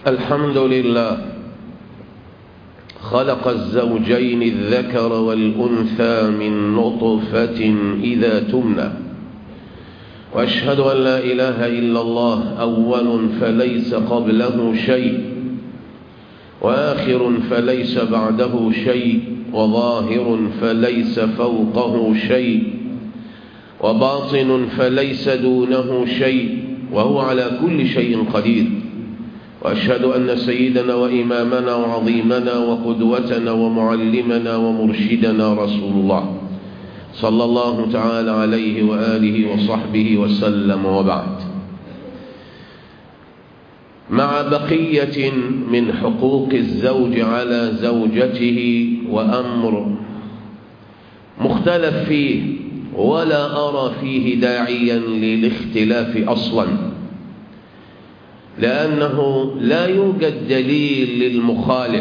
الحمد لله خلق الزوجين الذكر والأنثى من نطفة إذا تمنى وأشهد أن لا إله إلا الله أول فليس قبله شيء وآخر فليس بعده شيء وظاهر فليس فوقه شيء وباطن فليس دونه شيء وهو على كل شيء قدير وأشهد أن سيدنا وإمامنا وعظيمنا وقدوتنا ومعلمنا ومرشدنا رسول الله صلى الله تعالى عليه وآله وصحبه وسلم وبعد مع بقية من حقوق الزوج على زوجته وأمر مختلف فيه ولا أرى فيه داعيا للاختلاف أصلا لأنه لا يوجد دليل للمخالف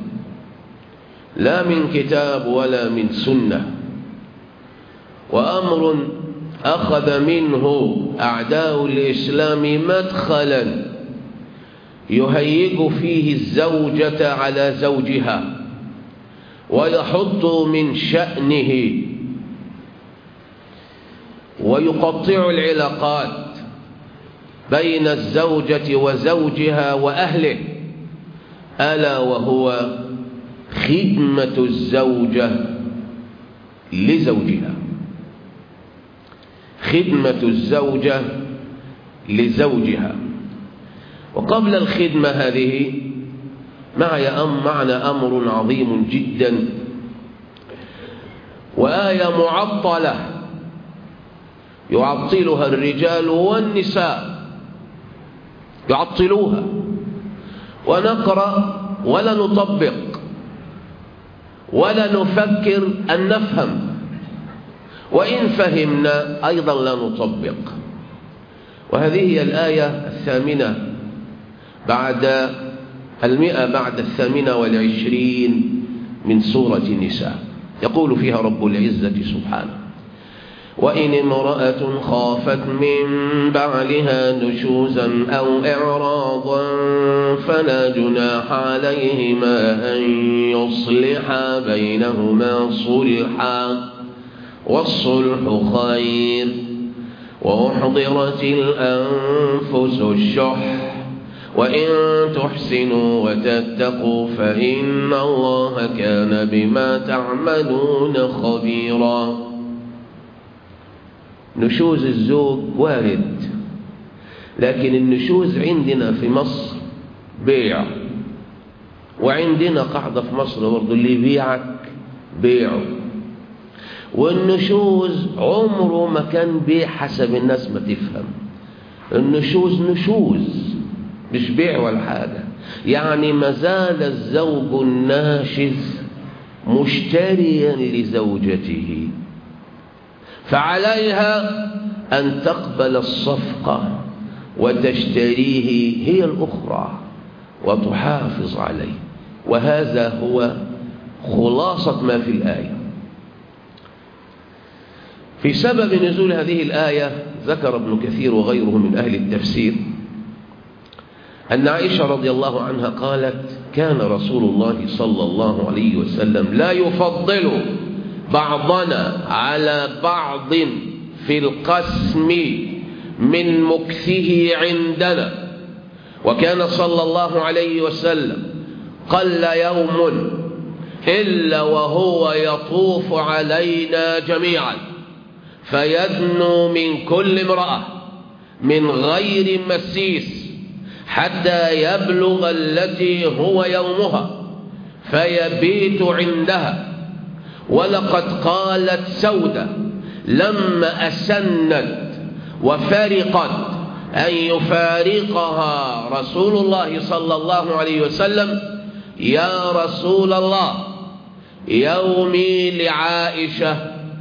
لا من كتاب ولا من سنة وأمر أخذ منه أعداء الإسلام مدخلا يهيج فيه الزوجة على زوجها ويحط من شأنه ويقطع العلاقات بين الزوجة وزوجها وأهله ألا وهو خدمة الزوجة لزوجها خدمة الزوجة لزوجها وقبل الخدمة هذه معي أم معنى أمر عظيم جدا وآية معطلة يعطلها الرجال والنساء يعطلوها ونقرأ ولا نطبق ولا نفكر أن نفهم وإن فهمنا أيضا لا نطبق وهذه هي الآية الثامنة بعد المئة بعد الثامنة والعشرين من سورة النساء يقول فيها رب العزة سبحانه وإن امرأة خافت من بعلها نشوزا أو إعراضا فلا جناح عليهما أن يصلحا بينهما صلحا والصلح خير وأحضرت الأنفس الشح وإن تحسنوا وتتقوا فإن الله كان بما تعملون خبيرا نشوز الزوج وارد لكن النشوز عندنا في مصر بيع وعندنا قاعدة في مصر برضه اللي يبيعك بيعه والنشوز عمره ما كان بيع حسب الناس ما تفهم النشوز نشوز مش بيع ولا حاجة يعني ما زال الزوج الناشز مشتريا لزوجته فعليها أن تقبل الصفقة وتشتريه هي الأخرى وتحافظ عليه وهذا هو خلاصة ما في الآية في سبب نزول هذه الآية ذكر ابن كثير وغيره من أهل التفسير أن عائشة رضي الله عنها قالت كان رسول الله صلى الله عليه وسلم لا يفضل بعضنا على بعض في القسم من مكثه عندنا وكان صلى الله عليه وسلم قل يوم إلا وهو يطوف علينا جميعا فيدنو من كل امرأة من غير مسيس حتى يبلغ التي هو يومها فيبيت عندها ولقد قالت سودة لما أسنت وفرقت أن يفارقها رسول الله صلى الله عليه وسلم يا رسول الله يومي لعائشة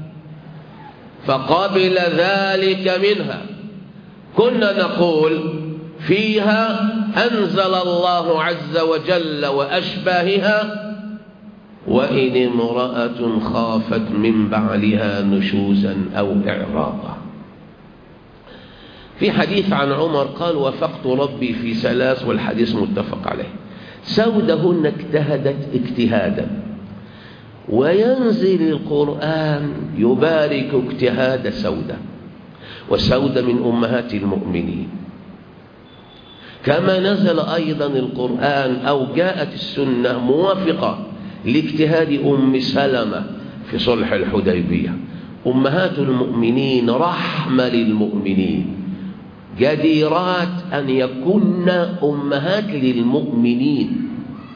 فقبل ذلك منها كنا نقول فيها أنزل الله عز وجل وأشباهها وإن امرأة خافت من بعلها نشوزا أو إعراضا في حديث عن عمر قال وفقت ربي في ثلاث والحديث متفق عليه سودهن اجتهدت اجتهادا وينزل القرآن يبارك اجتهاد سودة وسودة من أمهات المؤمنين كما نزل أيضا القرآن أو جاءت السنة موافقة لاجتهاد أم سلمة في صلح الحديبية أمهات المؤمنين رحمة للمؤمنين جديرات أن يكن أمهات للمؤمنين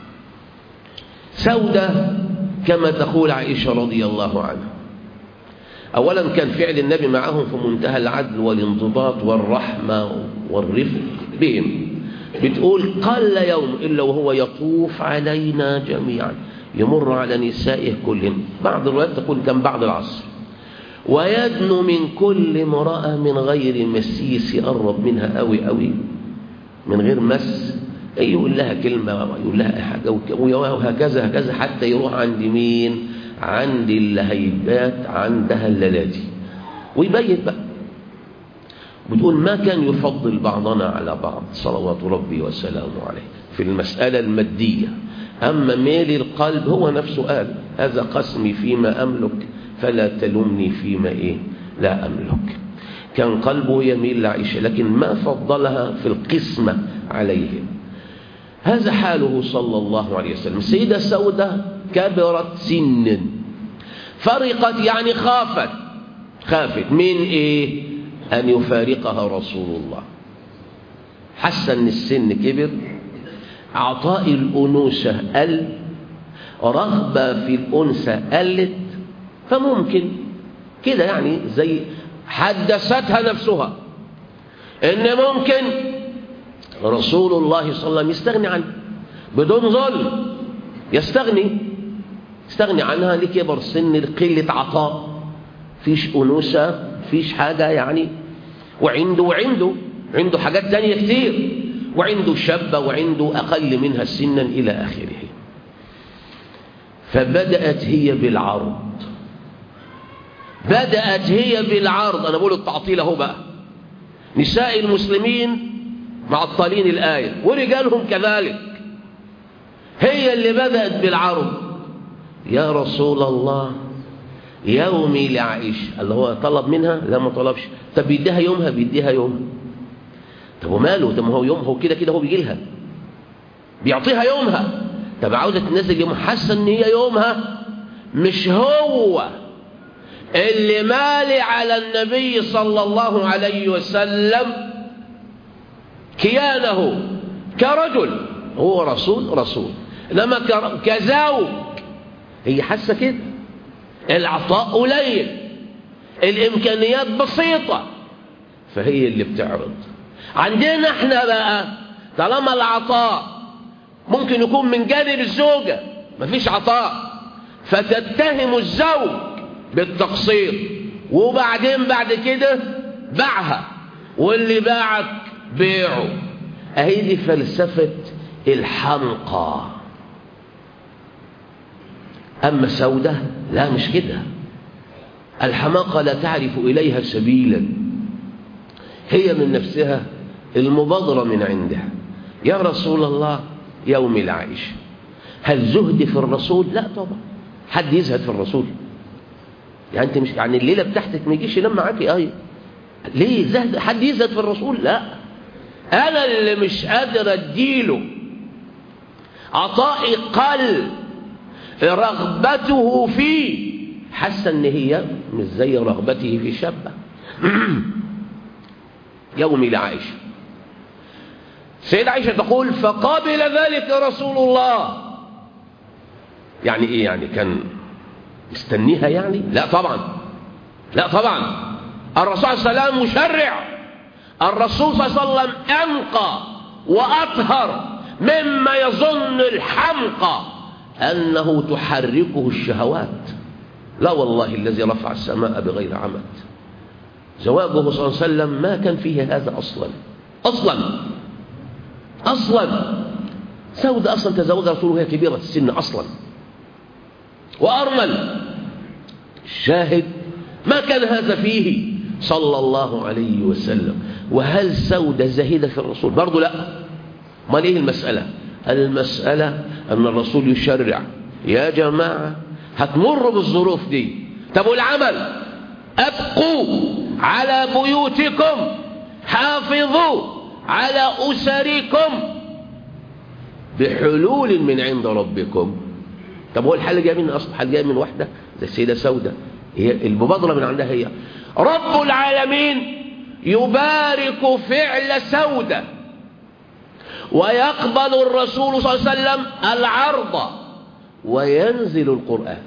سودة كما تقول عائشة رضي الله عنها أولا كان فعل النبي معهم في منتهى العدل والانضباط والرحمة والرفق بهم بتقول قل يوم إلا وهو يطوف علينا جميعا يمر على نسائه كلهم بعض الروايات تقول كان بعد العصر ويدنو من كل امرأة من غير مسيس يقرب منها قوي قوي من غير مس يقول لها كلمة يقول لها حاجة وهكذا هكذا حتى يروح عند مين عند اللي هيبات عندها الليلة دي ويبيت بقى بتقول ما كان يفضل بعضنا على بعض صلوات ربي وسلامه عليه في المسألة المادية أما ميل القلب هو نفسه قال هذا قسمي فيما أملك فلا تلومني فيما إيه لا أملك كان قلبه يميل لعائشة لكن ما فضلها في القسمة عليهم هذا حاله صلى الله عليه وسلم سيدة سودة كبرت سنا فرقت يعني خافت خافت من إيه أن يفارقها رسول الله حس أن السن كبر عطاء الأنوثة قل رغبة في الأنثى قلت فممكن كده يعني زي حدثتها نفسها ان ممكن رسول الله صلى الله عليه وسلم يستغني عنه بدون ظلم يستغني يستغني عنها لكبر سن قلة عطاء فيش أنوثة فيش حاجة يعني وعنده وعنده عنده حاجات تانية كتير وعنده شابة وعنده أقل منها سنا إلى آخره فبدأت هي بالعرض بدأت هي بالعرض أنا بقول التعطيل أهو بقى نساء المسلمين معطلين الآية ورجالهم كذلك هي اللي بدأت بالعرض يا رسول الله يومي لعائشة اللي هو طلب منها لا ما طلبش طب بيديها يومها بيديها يومها طب وماله طب ما هو يوم هو كده كده هو بيجي لها بيعطيها يومها طب عاوزة تنزل يوم حاسة ان هي يومها مش هو اللي مالي على النبي صلى الله عليه وسلم كيانه كرجل هو رسول رسول انما كزوج هي حاسه كده العطاء قليل الامكانيات بسيطه فهي اللي بتعرض عندنا احنا بقى طالما العطاء ممكن يكون من جانب الزوجه مفيش عطاء فتتهم الزوج بالتقصير وبعدين بعد كده باعها واللي باعك بيعه اهي دي فلسفة الحمقى أما سودة لا مش كده الحماقة لا تعرف إليها سبيلا هي من نفسها المبادرة من عندها يا رسول الله يوم العائش هل زهد في الرسول لا طبعا حد يزهد في الرسول يعني انت مش يعني الليله بتاعتك ما يجيش ينام معاكي ايه ليه زهد حد يزهد في الرسول لا انا اللي مش قادر اديله عطائي قل رغبته فيه حاسه ان هي مش زي رغبته في شابه يومي لعائشه سيدة عائشة تقول فقابل ذلك رسول الله يعني ايه يعني كان مستنيها يعني لا طبعا لا طبعا الرسول صلى الله عليه وسلم مشرع الرسول صلى الله عليه وسلم أنقى وأطهر مما يظن الحمقى أنه تحركه الشهوات لا والله الذي رفع السماء بغير عمد زواجه صلى الله عليه وسلم ما كان فيه هذا أصلا أصلا أصلا سودة أصلا تزوجها رسوله وهي كبيرة السن أصلا وأرمل الشاهد ما كان هذا فيه صلى الله عليه وسلم وهل سودة زاهدة في الرسول برضو لا ما ليه المسألة المسألة أن الرسول يشرع يا جماعة هتمر بالظروف دي طب والعمل أبقوا على بيوتكم حافظوا على أسركم بحلول من عند ربكم طب هو الحل جاي من أصل الحل جاي من واحدة زي السيدة سودة هي المبادرة من عندها هي رب العالمين يبارك فعل سودة ويقبل الرسول صلى الله عليه وسلم العرض وينزل القرآن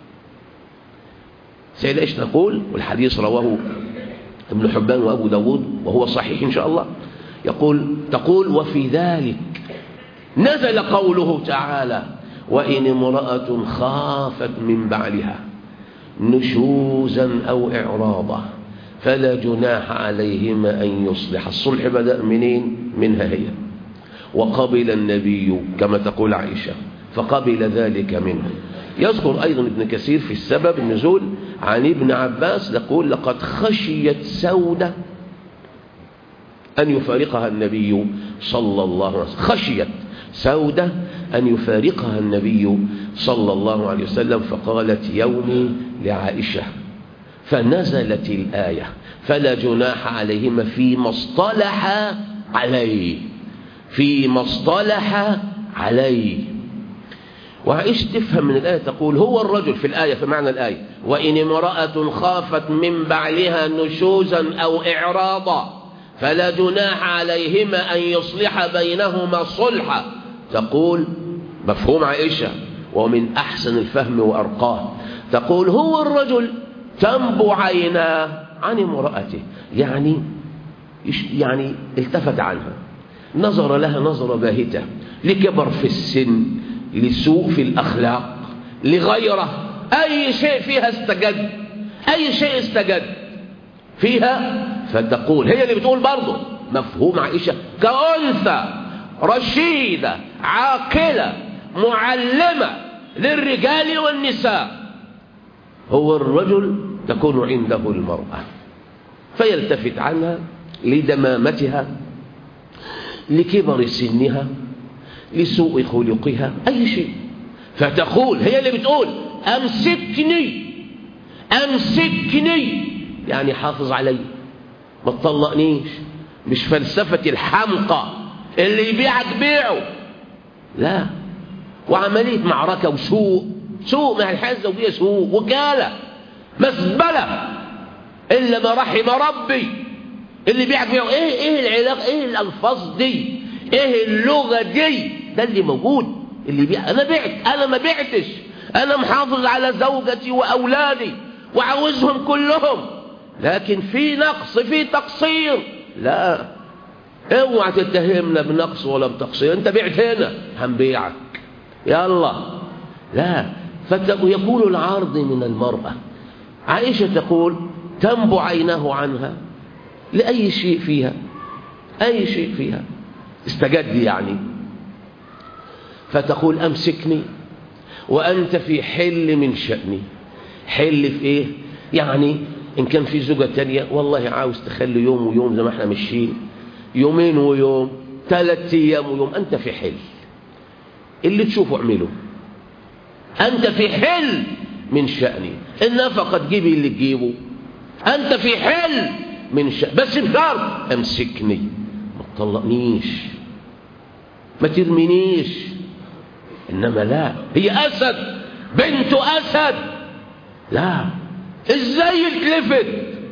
سيدة إيش تقول والحديث رواه ابن حبان وأبو داود وهو صحيح إن شاء الله يقول تقول وفي ذلك نزل قوله تعالى وإن امرأة خافت من بعلها نشوزا أو إعراضا فلا جناح عليهما أن يصلح الصلح بدأ منين منها هي وقبل النبي كما تقول عائشة فقبل ذلك منه يذكر أيضا ابن كثير في السبب النزول عن ابن عباس يقول لقد خشيت سودة أن يفارقها النبي صلى الله عليه وسلم خشيت سودة أن يفارقها النبي صلى الله عليه وسلم فقالت يومي لعائشة فنزلت الآية فلا جناح عليهما فيما اصطلح عليه فيما اصطلح عليه وعائشة تفهم من الآية تقول هو الرجل في الآية في معنى الآية وإن امرأة خافت من بعلها نشوزا أو إعراضا فلا جناح عليهما أن يصلح بينهما صلحا تقول مفهوم عائشة ومن أحسن الفهم وأرقاه تقول هو الرجل تنبو عيناه عن امرأته يعني يعني التفت عنها نظر لها نظرة باهتة لكبر في السن لسوء في الأخلاق لغيره أي شيء فيها استجد أي شيء استجد فيها فتقول هي اللي بتقول برضه مفهوم عائشة كأنثى رشيدة عاقلة معلمة للرجال والنساء هو الرجل تكون عنده المرأة فيلتفت عنها لدمامتها لكبر سنها لسوء خلقها أي شيء فتقول هي اللي بتقول أمسكني أمسكني يعني حافظ علي ما تطلقنيش مش فلسفة الحمقى اللي يبيعك بيعه لا وعملية معركة وسوء سوء مع الحياة الزوجية سوء وكالة مزبلة إلا ما رحم ربي اللي بيعك بيعه إيه إيه العلاقة إيه الألفاظ دي إيه اللغة دي ده اللي موجود اللي بيع أنا بعت أنا ما بعتش أنا محافظ على زوجتي وأولادي وعاوزهم كلهم لكن في نقص في تقصير لا اوعى تتهمنا بنقص ولا بتقصير انت بعت هنا هنبيعك يلا لا فيكون العرض من المرأة عائشة تقول تنبو عيناه عنها لأي شيء فيها أي شيء فيها استجد يعني فتقول أمسكني وأنت في حل من شأني حل في إيه يعني إن كان في زوجة تانية والله عاوز تخلي يوم ويوم زي ما احنا ماشيين يومين ويوم ثلاث أيام ويوم أنت في حل اللي تشوفه اعمله أنت في حل من شأني النفقة تجيبي اللي تجيبه أنت في حل من شأن بس بشرط امسكني ما تطلقنيش ما ترمينيش إنما لا هي أسد بنت أسد لا ازاي يتلفت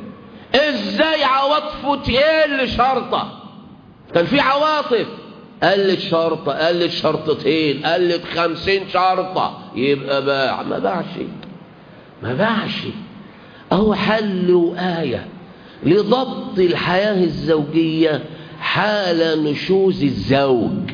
ازاي عواطفه تقل شرطة كان في عواطف قلت شرطة قلت شرطتين قلت خمسين شرطة يبقى باع ما باعش ما باعش اهو حل وآية لضبط الحياة الزوجية حال نشوز الزوج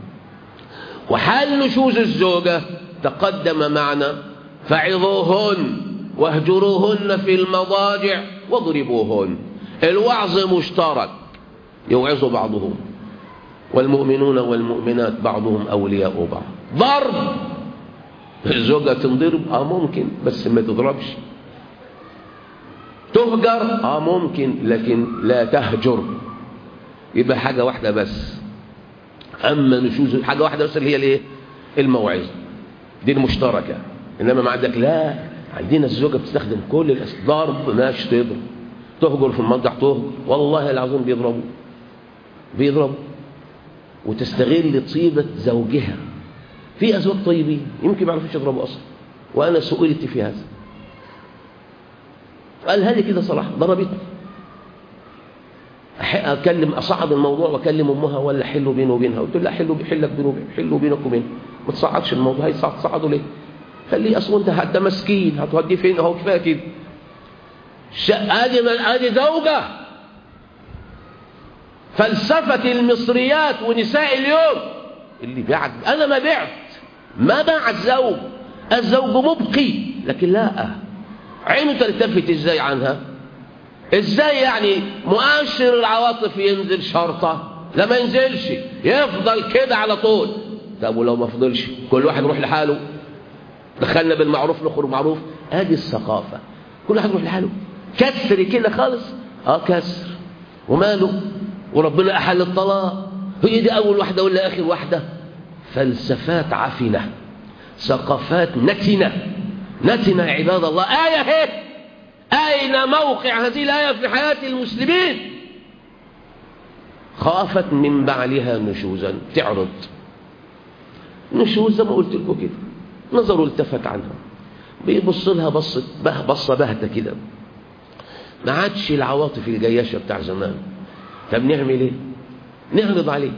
وحال نشوز الزوجة تقدم معنا فعظوهن واهجروهن في المضاجع واضربوهن الوعظ مشترك يوعظ بعضهم والمؤمنون والمؤمنات بعضهم أولياء بعض ضرب الزوجة تنضرب اه ممكن بس ما تضربش تهجر اه ممكن لكن لا تهجر يبقى حاجة واحدة بس اما نشوز حاجة واحدة بس اللي هي الايه الموعظة دي المشتركة انما ما عندك لا عندنا الزوجة بتستخدم كل الأس- ضرب ماشي تضرب تهجر في المنطقة تهجر والله العظيم بيضربوا بيضربوا وتستغل طيبة زوجها في أزواج طيبين يمكن ما يعرفوش يضربوا أصلا وأنا سئلت في هذا قال هذه كده صلاح ضربتني أح- أكلم أصعد الموضوع وأكلم أمها ولا حلوا بينه وبينها قلت له لا حلوا حلك بينه وبين حلوا بينك وبينها ما تصعدش الموضوع هي تصعدوا ليه خليه أصلا أنت حتى مسكين هتوديه فين أهو كفاية كده ش- ادي من ادي زوجة فلسفة المصريات ونساء اليوم اللي بعت انا ما بعت ما باع الزوج الزوج مبقي لكن لا عينه تلتفت ازاي عنها ازاي يعني مؤشر العواطف ينزل شرطة لا ما ينزلش يفضل كده على طول طب ولو ما فضلش كل واحد يروح لحاله دخلنا بالمعروف نخرج معروف ادي الثقافة كل واحد يروح لحاله كسر كده خالص اه كسر وماله وربنا احل الطلاق هي دي اول واحدة ولا اخر واحدة فلسفات عفنة ثقافات نتنة نتنة يا عباد الله آية هيك أين موقع هذه الآية في حياة المسلمين خافت من بعلها نشوزا تعرض نشوز زي ما قلت لكم كده نظره التفت عنها بيبص لها بصة به بصة باهتة كده ما عادش العواطف الجياشة بتاع زمان طب نعمل ايه نعرض عليه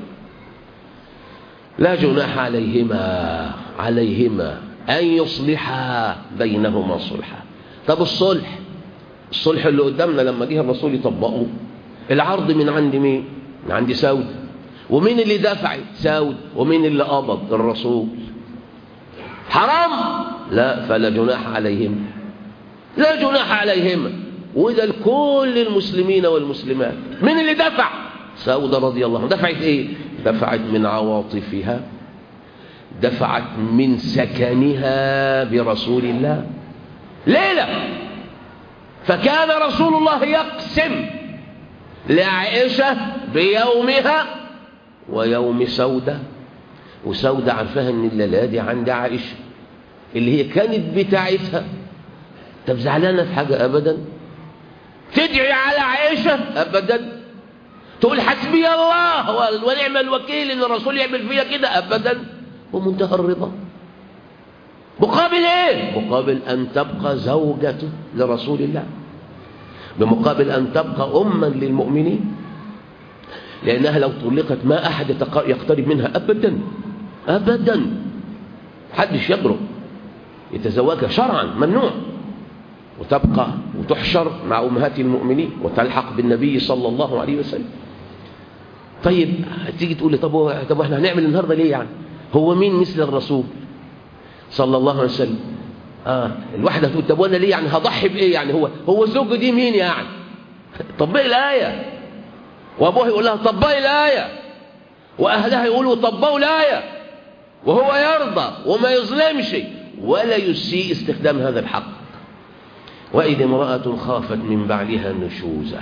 لا جناح عليهما عليهما أن يصلحا بينهما صلحا طب الصلح الصلح اللي قدامنا لما جه الرسول يطبقه العرض من عند مين من عند سود ومين اللي دفع سود ومين اللي قبض الرسول حرام لا فلا جناح عليهم لا جناح عليهما وإذا لكل المسلمين والمسلمات من اللي دفع سودة رضي الله عنها دفعت ايه دفعت من عواطفها دفعت من سكنها برسول الله ليلة فكان رسول الله يقسم لعائشة بيومها ويوم سودة وسودة عارفاها ان الليلة دي عند عائشة اللي هي كانت بتاعتها طب زعلانة في حاجة أبدا تدعي على عائشة أبدا تقول حسبي الله ونعم الوكيل ان الرسول يعمل فيها كده ابدا ومنتهى الرضا مقابل ايه مقابل ان تبقى زوجته لرسول الله بمقابل ان تبقى اما للمؤمنين لانها لو طلقت ما احد يقترب منها ابدا ابدا حدش يجرؤ يتزوجها شرعا ممنوع وتبقى وتحشر مع امهات المؤمنين وتلحق بالنبي صلى الله عليه وسلم طيب تيجي تقول لي طب طب احنا هنعمل النهارده ليه يعني هو مين مثل الرسول صلى الله عليه وسلم اه الواحده تقول طب وانا ليه يعني هضحي بايه يعني هو هو زوجه دي مين يعني طبقي الايه وابوها يقول لها طبقي الايه واهلها يقولوا طبقوا الايه وهو يرضى وما يظلمش ولا يسيء استخدام هذا الحق وإذا امرأة خافت من بعلها نشوزا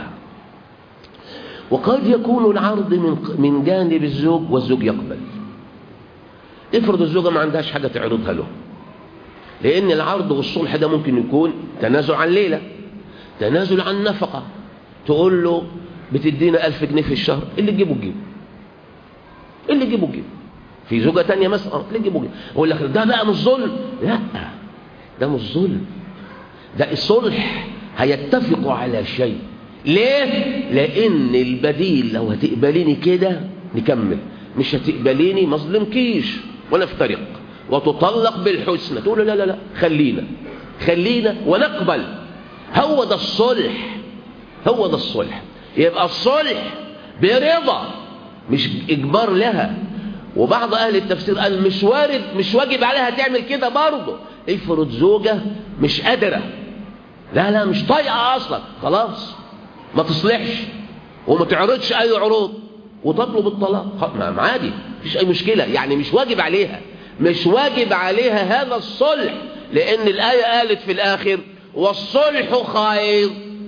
وقد يكون العرض من من جانب الزوج والزوج يقبل افرض الزوجة ما عندهاش حاجة تعرضها له لأن العرض والصلح ده ممكن يكون تنازل عن ليلة تنازل عن نفقة تقول له بتدينا ألف جنيه في الشهر اللي تجيبه تجيبه اللي تجيبه تجيبه في زوجة تانية مثلا اللي تجيبه تجيبه أقول لك ده بقى مش ظلم لا ده مش ظلم ده الصلح هيتفقوا على شيء ليه لان البديل لو هتقبليني كده نكمل مش هتقبليني ما ظلمكيش ونفترق وتطلق بالحسنى تقول لا لا لا خلينا خلينا ونقبل هو ده الصلح هو ده الصلح يبقى الصلح برضا مش اجبار لها وبعض اهل التفسير قال مش وارد مش واجب عليها تعمل كده برضه افرض زوجه مش قادره لا لا مش طايقه اصلا خلاص ما تصلحش وما تعرضش اي عروض وتطلب الطلاق ما عادي مفيش اي مشكله يعني مش واجب عليها مش واجب عليها هذا الصلح لان الايه قالت في الاخر والصلح خير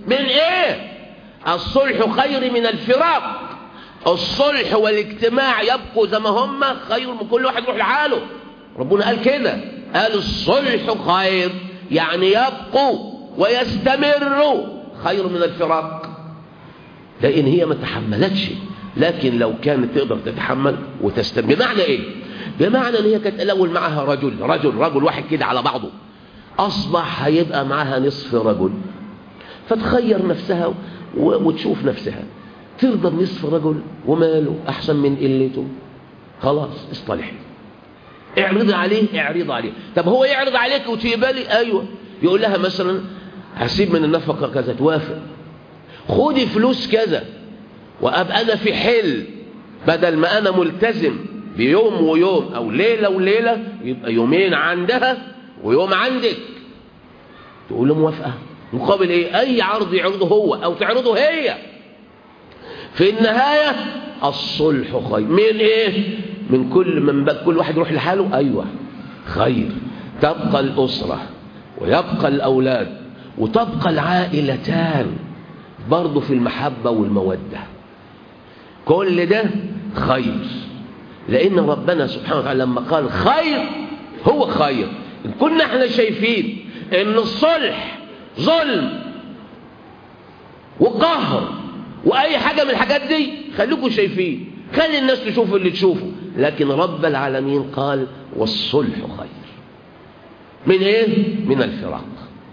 من ايه الصلح خير من الفراق الصلح والاجتماع يبقوا زي ما هم خير من كل واحد يروح لحاله ربنا قال كده قال الصلح خير يعني يبقوا ويستمروا خير من الفراق لان هي ما تحملتش لكن لو كانت تقدر تتحمل وتستمر بمعنى ايه بمعنى ان هي كانت الاول معاها رجل رجل رجل واحد كده على بعضه اصبح هيبقى معاها نصف رجل فتخير نفسها وتشوف نفسها ترضى بنصف رجل وماله احسن من قلته خلاص اصطلحي اعرض عليه اعرض عليه طب هو يعرض عليك وتقبلي ايوه يقول لها مثلا هسيب من النفقه كذا توافق خدي فلوس كذا وابقى انا في حل بدل ما انا ملتزم بيوم ويوم او ليله وليله يبقى يومين عندها ويوم عندك تقول له موافقه مقابل ايه اي عرض يعرضه هو او تعرضه هي في النهايه الصلح خير من ايه من كل من بقى كل واحد يروح لحاله ايوه خير تبقى الاسره ويبقى الاولاد وتبقى العائلتان برضه في المحبه والموده كل ده خير لان ربنا سبحانه وتعالى لما قال خير هو خير إن كنا احنا شايفين ان الصلح ظلم وقهر واي حاجه من الحاجات دي خليكم شايفين خلي الناس تشوف اللي تشوفه لكن رب العالمين قال والصلح خير من ايه من الفراق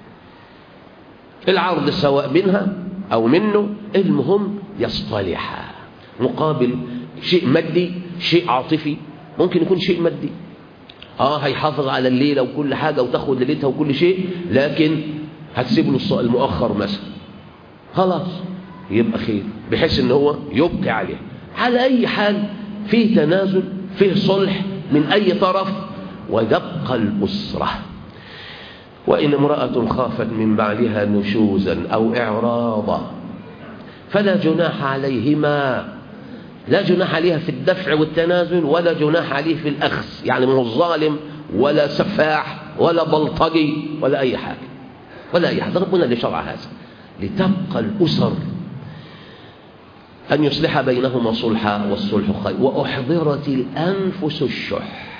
العرض سواء منها او منه المهم يصطلحا مقابل شيء مادي شيء عاطفي ممكن يكون شيء مادي اه هيحافظ على الليله وكل حاجه وتاخد ليلتها وكل شيء لكن هتسيب له المؤخر مثلا خلاص يبقى خير بحيث ان هو يبقي عليه على اي حال فيه تنازل فيه صلح من اي طرف ويبقى الاسره وان امراه خافت من بعلها نشوزا او اعراضا فلا جناح عليهما لا جناح عليها في الدفع والتنازل ولا جناح عليه في الأخذ يعني مو الظالم ولا سفاح ولا بلطجي ولا أي حاجة ولا أي حاجة ربنا اللي شرع هذا لتبقى الأسر أن يصلح بينهما صلحا والصلح خير وأحضرت الأنفس الشح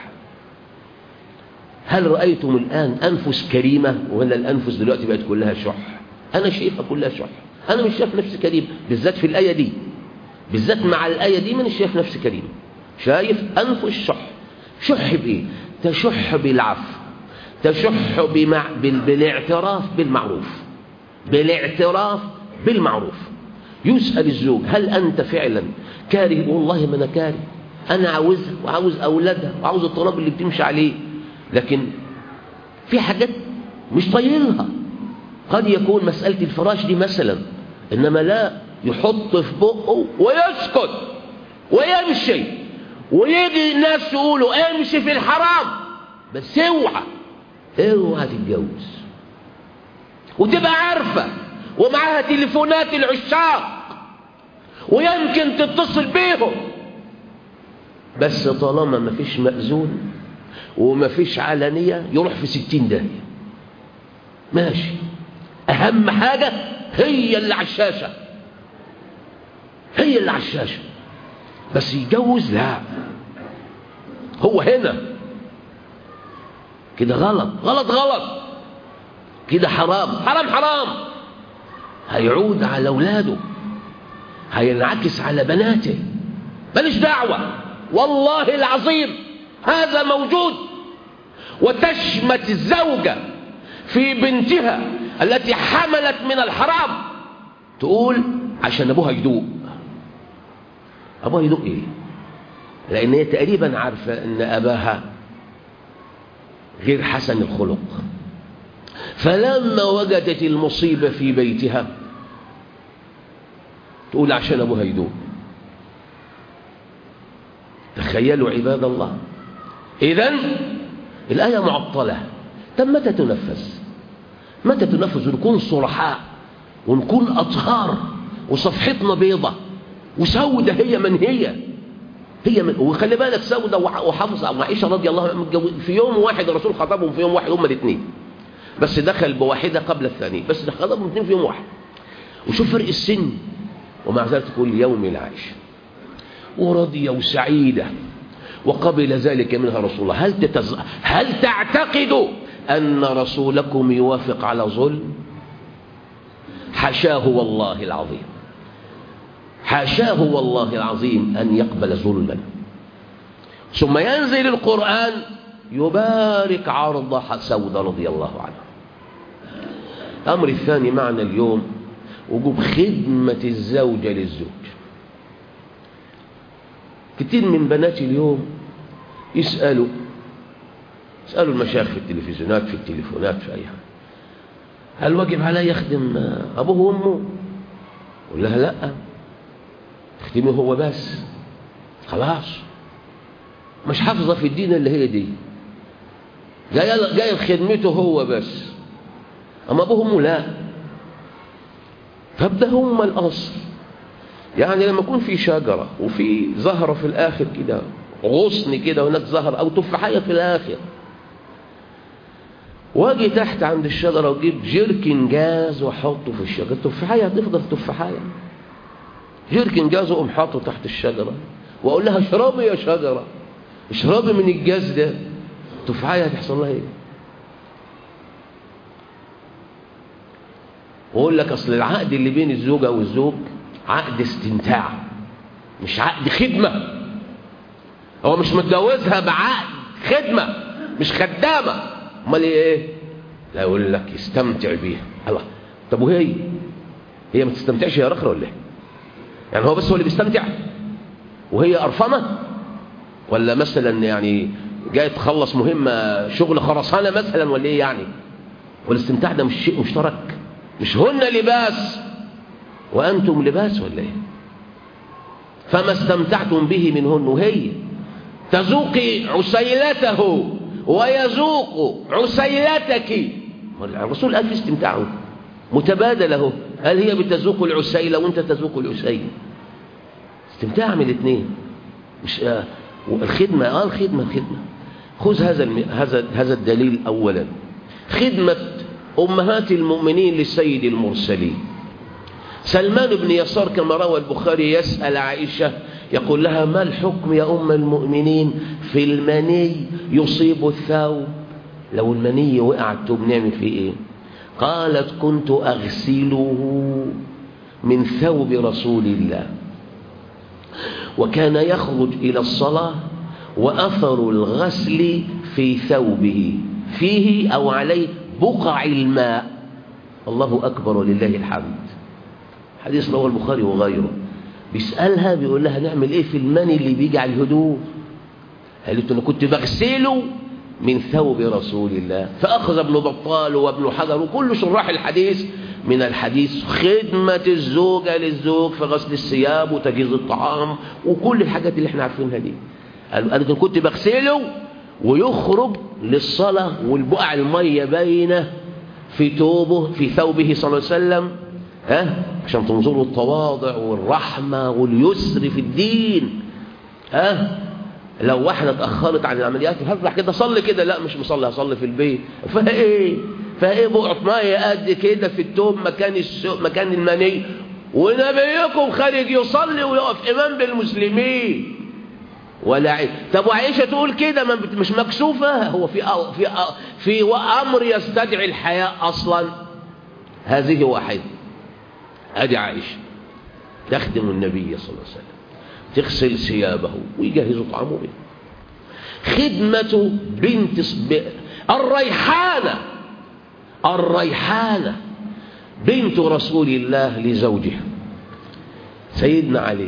هل رأيتم الآن أنفس كريمة ولا الأنفس دلوقتي بقت كلها شح أنا شايفها كلها شح أنا مش شايف نفسي كريم بالذات في الآية دي بالذات مع الآية دي من شايف نفسي كريم شايف أنف الشح شح بإيه تشح بالعفو تشح بمع... بال... بالاعتراف بالمعروف بالاعتراف بالمعروف يسأل الزوج هل أنت فعلا كاره والله ما أنا كاره أنا عاوزها وعاوز أولادها وعاوز الطلاب اللي بتمشي عليه لكن في حاجات مش طايلها قد يكون مسألة الفراش دي مثلا إنما لا يحط في بقه ويسكت ويمشي ويجي الناس يقولوا امشي في الحرام بس اوعى اوعى تتجوز وتبقى عارفة ومعاها تليفونات العشاق ويمكن تتصل بيهم بس طالما ما فيش مأذون وما فيش علانية يروح في ستين داهية ماشي أهم حاجة هي اللي على الشاشة هي اللي على الشاشة بس يتجوز لا هو هنا كده غلط غلط غلط كده حرام حرام حرام هيعود على أولاده هينعكس على بناته ماليش دعوة والله العظيم هذا موجود وتشمت الزوجة في بنتها التي حملت من الحرام تقول عشان أبوها يدوق أبوها يدوق إيه لأن هي تقريبا عارفة أن أباها غير حسن الخلق فلما وجدت المصيبة في بيتها تقول عشان أبوها يدوق تخيلوا عباد الله إذن الآية معطلة طب متى تنفذ متى تنفذ ونكون صرحاء ونكون أطهار وصفحتنا بيضة وسودة هي من هي هي من وخلي بالك سودة وحفصة وعائشة رضي الله عنها في يوم واحد الرسول خطبهم في يوم واحد هم الاثنين بس دخل بواحدة قبل الثانية بس خطبهم الاثنين في يوم واحد وشوف فرق السن ومع ذلك تقول يوم العيش وراضية وسعيدة وقبل ذلك منها رسول الله هل, تتز... هل تعتقد أن رسولكم يوافق على ظلم حاشاه والله العظيم حاشاه والله العظيم أن يقبل ظلما ثم ينزل القرآن يبارك عرض سودة رضي الله عنها الأمر الثاني معنا اليوم وجوب خدمة الزوجة للزوج كتير من بنات اليوم يسألوا يسألوا المشايخ في التلفزيونات في التليفونات في أي حاجة هل واجب علي يخدم أبوه وأمه يقول لها لا تخدمه هو بس خلاص مش حافظة في الدين اللي هي دي جاية جاي خدمته هو بس أما أبوه وأمه لا فابدا هم الأصل يعني لما يكون في شجرة وفي زهرة في الآخر كده غصن كده هناك زهر أو تفاحية في الآخر واجي تحت عند الشجرة وجيب جيركن جاز واحطه في الشجرة التفاحية هتفضل تفاحية جيركن جاز واقوم حاطه تحت الشجرة واقول لها اشربي يا شجرة اشربي من الجاز ده التفاحية هتحصل لها ايه واقول لك اصل العقد اللي بين الزوجة والزوج عقد استمتاع مش عقد خدمة هو مش متجوزها بعقد خدمة مش خدامة امال ايه لا يقول لك يستمتع بيها الله طب وهي هي ما تستمتعش يا رخرة ولا ايه يعني هو بس هو اللي بيستمتع وهي قرفانه ولا مثلا يعني جاي تخلص مهمة شغل خرسانة مثلا ولا ايه يعني والاستمتاع ده مش شيء مشترك مش هن لباس وأنتم لباس ولا ايه فما استمتعتم به منهن وهي تذوقي عسيلته ويذوق عسيلتك الرسول قال في استمتاعه متبادل اهو هل هي بتذوق العسيلة وانت تذوق العسيلة استمتاع من الاثنين مش آه الخدمة اه الخدمة الخدمة خذ هذا الم... هذا هذا الدليل اولا خدمة امهات المؤمنين للسيد المرسلين سلمان بن يسار كما روى البخاري يسأل عائشة يقول لها ما الحكم يا أم المؤمنين في المني يصيب الثوب لو المني وقع التوب نعمل فيه ايه قالت كنت أغسله من ثوب رسول الله وكان يخرج إلى الصلاة وأثر الغسل في ثوبه فيه أو عليه بقع الماء الله أكبر ولله الحمد حديث رواه البخاري وغيره بيسألها بيقول لها نعمل ايه في المني اللي بيجي على الهدوء قالت انا كنت بغسله من ثوب رسول الله فأخذ ابن بطال وابن حجر وكل شراح الحديث من الحديث خدمة الزوجة للزوج في غسل الثياب وتجهيز الطعام وكل الحاجات اللي احنا عارفينها دي قالت كنت بغسله ويخرج للصلاة والبقع المية باينة في توبه في ثوبه صلى الله عليه وسلم ها عشان تنظروا التواضع والرحمة واليسر في الدين ها لو واحدة اتأخرت عن العمليات هفرح كده صلي كده لا مش مصلي هصلي في البيت فايه فايه بقعة مية قد كده في التوب مكان السو... مكان المني ونبيكم خارج يصلي ويقف إمام بالمسلمين ولا عيب طب وعائشة تقول كده ما بت... مش مكسوفة هو في أ... في أ... في أمر يستدعي الحياء أصلا هذه واحدة ادي عائشة تخدم النبي صلى الله عليه وسلم تغسل ثيابه ويجهز طعامه به خدمة بنت صب... الريحانة الريحانة بنت رسول الله لزوجها سيدنا علي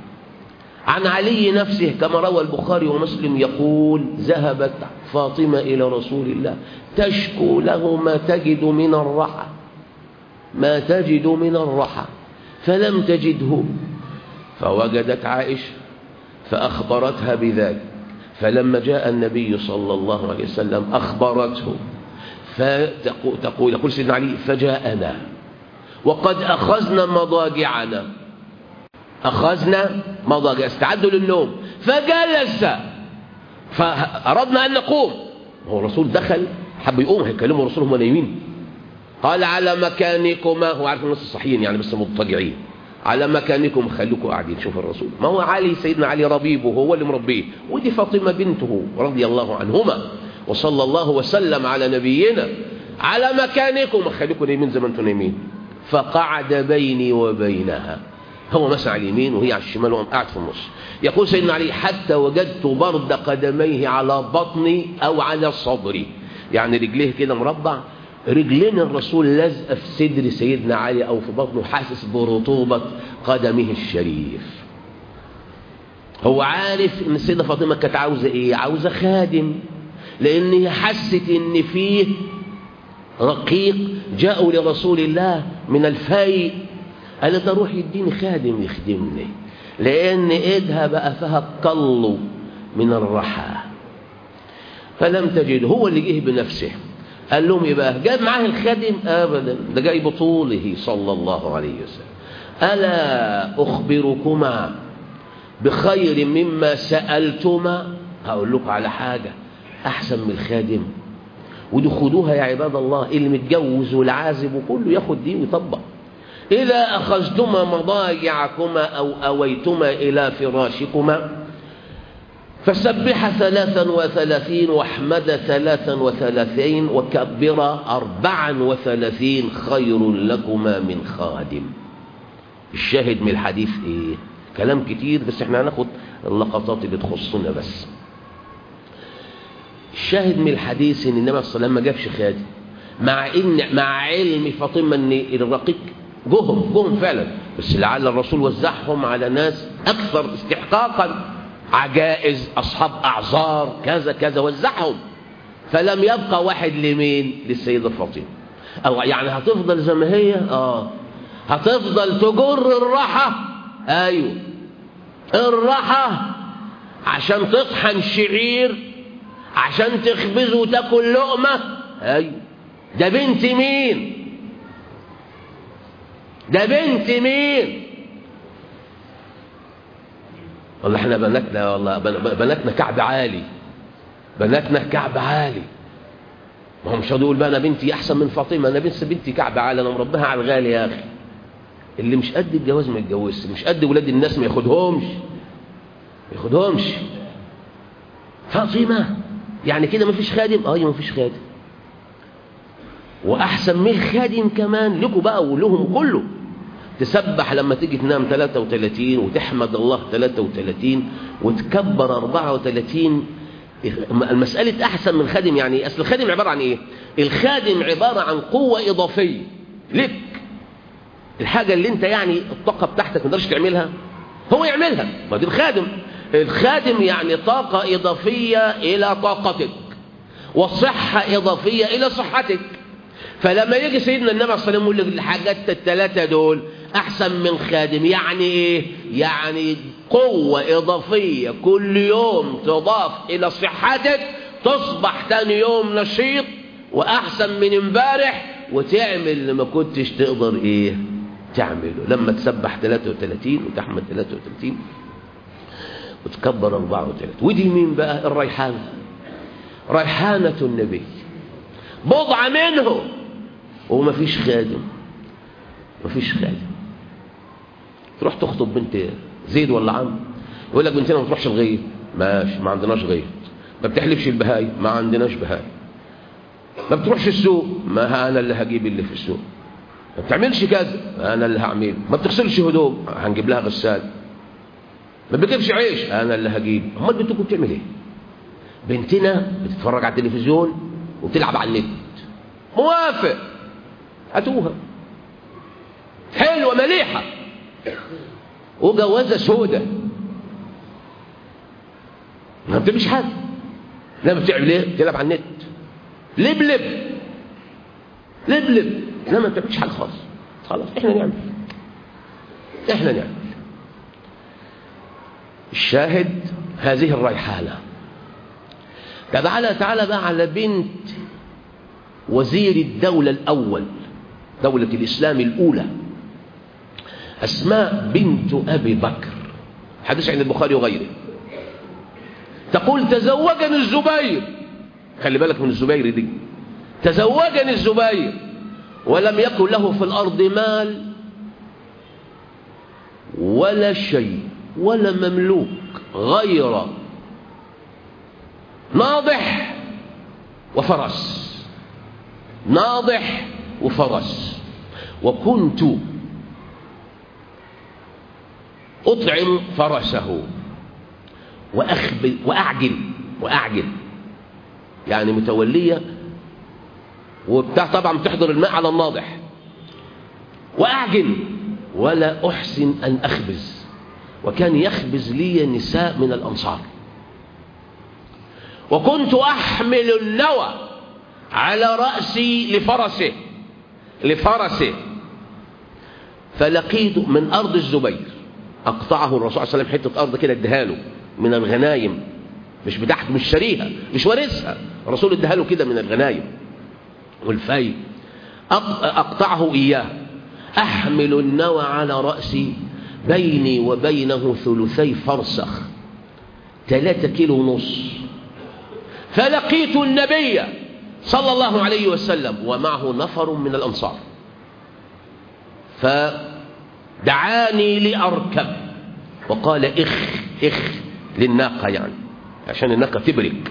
عن علي نفسه كما روى البخاري ومسلم يقول ذهبت فاطمة إلى رسول الله تشكو له ما تجد من الرحى ما تجد من الرحى فلم تجده فوجدت عائشة فأخبرتها بذلك فلما جاء النبي صلى الله عليه وسلم أخبرته فتقول تقول يقول سيدنا علي فجاءنا وقد أخذنا مضاجعنا أخذنا مضاجع استعدوا للنوم فجلس فأردنا أن نقوم هو الرسول دخل حب يقوم هيكلموا الرسول هم نايمين قال على مكانكما هو عارف النص الصحيحين يعني بس مضطجعين على مكانكم خليكم قاعدين شوف الرسول ما هو علي سيدنا علي ربيبه هو اللي مربيه ودي فاطمة بنته رضي الله عنهما وصلى الله وسلم على نبينا على مكانكم خليكم نايمين زي ما انتم نايمين فقعد بيني وبينها هو مسح على اليمين وهي على الشمال وقام قاعد في النص يقول سيدنا علي حتى وجدت برد قدميه على بطني او على صدري يعني رجليه كده مربع رجلين الرسول لازقه في صدر سيدنا علي او في بطنه حاسس برطوبه قدمه الشريف هو عارف ان السيده فاطمه كانت عاوزه ايه عاوزه خادم لان هي حست ان فيه رقيق جاءوا لرسول الله من الفي قالت اروح يديني خادم يخدمني لان ايدها بقى فيها الطل من الرحى فلم تجد هو اللي جه بنفسه قال لهم ايه بقى جاب معاه الخادم ابدا ده جاي بطوله صلى الله عليه وسلم الا اخبركما بخير مما سالتما هقول لكم على حاجه احسن من الخادم ودي خدوها يا عباد الله اللي متجوز والعازب وكله ياخد دي ويطبق إذا أخذتما مضاجعكما أو أويتما إلى فراشكما فسبح ثلاثا وثلاثين واحمد ثلاثا وثلاثين وكبر أربعا وثلاثين خير لكما من خادم الشاهد من الحديث إيه كلام كتير بس احنا هناخد اللقطات اللي تخصنا بس الشاهد من الحديث ان النبي صلى الله عليه وسلم ما جابش خادم مع ان مع علم فاطمه ان الرقيق جهم جهم فعلا بس لعل الرسول وزعهم على ناس اكثر استحقاقا عجائز اصحاب اعذار كذا كذا وزعهم فلم يبقى واحد لمين للسيده فاطمه او يعني هتفضل زي ما هي اه هتفضل تجر الرحى ايوه الرحى عشان تطحن شعير عشان تخبزه وتاكل لقمه ايوه ده بنت مين ده بنت مين والله احنا بناتنا والله بناتنا كعب عالي بناتنا كعب عالي ما هم مش هتقول بقى انا بنتي احسن من فاطمه انا بنت بنتي كعب عالي انا مربيها على الغالي يا اخي اللي مش قد الجواز ما يتجوزش مش قد ولاد الناس ما ياخدهمش ما ياخدهمش فاطمه يعني كده ما فيش خادم اه ما فيش خادم واحسن من الخادم كمان لكم بقى ولهم كله تسبح لما تيجي تنام 33 وتحمد الله 33 وتكبر 34 المسألة أحسن من خادم يعني أصل الخادم عبارة عن إيه؟ الخادم عبارة عن قوة إضافية لك الحاجة اللي أنت يعني الطاقة بتاعتك ما تقدرش تعملها هو يعملها ما دي الخادم الخادم يعني طاقة إضافية إلى طاقتك وصحة إضافية إلى صحتك فلما يجي سيدنا النبي صلى الله عليه وسلم يقول لك الحاجات الثلاثة دول أحسن من خادم يعني إيه؟ يعني قوة إضافية كل يوم تضاف إلى صحتك تصبح تاني يوم نشيط وأحسن من امبارح وتعمل اللي ما كنتش تقدر إيه؟ تعمله لما تسبح 33 وتحمد 33 وتكبر 34 ودي مين بقى الريحانة ريحانة النبي بضعة منه وما فيش خادم ما فيش خادم تروح تخطب بنت زيد ولا عم يقول لك بنتنا ما تروحش الغيط ماشي ما عندناش غيط ما بتحلبش البهاي ما عندناش بهاي ما بتروحش السوق ما انا اللي هجيب اللي في السوق ما بتعملش كذا انا اللي هعمله ما بتغسلش هدوم هنجيب لها غسال ما بتجيبش عيش انا اللي هجيب امال بنتكم بتعمل ايه بنتنا بتتفرج على التلفزيون وبتلعب على النت موافق هاتوها حلوه مليحه وجوازه سودة ما بتعملش حاجه لا بتعمل ايه بتلعب على النت لبلب لبلب لا ما بتعملش حاجه خالص خلاص احنا نعمل احنا نعمل الشاهد هذه الريحانه تعالى تعالى بقى على بنت وزير الدولة الأول دولة الإسلام الأولى أسماء بنت أبي بكر حديث عند البخاري وغيره تقول تزوجني الزبير خلي بالك من الزبير دي تزوجني الزبير ولم يكن له في الأرض مال ولا شيء ولا مملوك غير ناضح وفرس ناضح وفرس وكنت أطعم فرسه وأخبل وأعجل وأعجل يعني متولية وبتاع طبعا بتحضر الماء على الناضح وأعجل ولا أحسن أن أخبز وكان يخبز لي نساء من الأنصار وكنت أحمل النوى على رأسي لفرسه لفرسه فلقيت من أرض الزبير أقطعه الرسول صلى الله عليه وسلم حتة أرض كده اديها له من الغنايم مش بتاعته مش شاريها مش وارثها الرسول اديها له كده من الغنايم والفي أقطعه إياه أحمل النوى على رأسي بيني وبينه ثلثي فرسخ ثلاثة كيلو ونص فلقيت النبي صلى الله عليه وسلم ومعه نفر من الأنصار فدعاني لأركب وقال إخ إخ للناقة يعني عشان الناقة تبرك